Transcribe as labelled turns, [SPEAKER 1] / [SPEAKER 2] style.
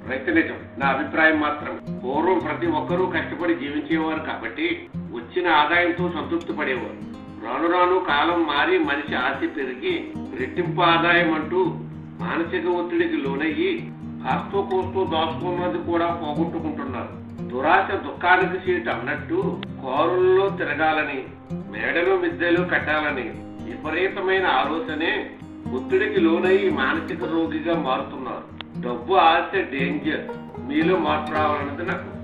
[SPEAKER 1] రైతు నిజం నా అభిప్రాయం మాత్రం పూర్వం ప్రతి ఒక్కరూ కష్టపడి జీవించేవారు కాబట్టి వచ్చిన ఆదాయంతో సంతృప్తి పడేవారు రాను రాను కాలం మారి మనిషి ఆశ పెరిగి రెట్టింపు ఆదాయం అంటూ మానసిక ఒత్తిడికి లోనయ్యి కాస్తో కోస్తో దాచుకున్నది కూడా పోగొట్టుకుంటున్నారు దురాశ దుఃఖానికి సీట్ అన్నట్టు కారుల్లో తిరగాలని మేడలు మిద్దెలు కట్టాలని విపరీతమైన ఆలోచనే ఒత్తిడికి లోనయ్యి మానసిక రోగిగా మారుతున్నారు డబ్బు ఆశ డేంజర్ మీలో మార్పు రావాలన్నది నాకు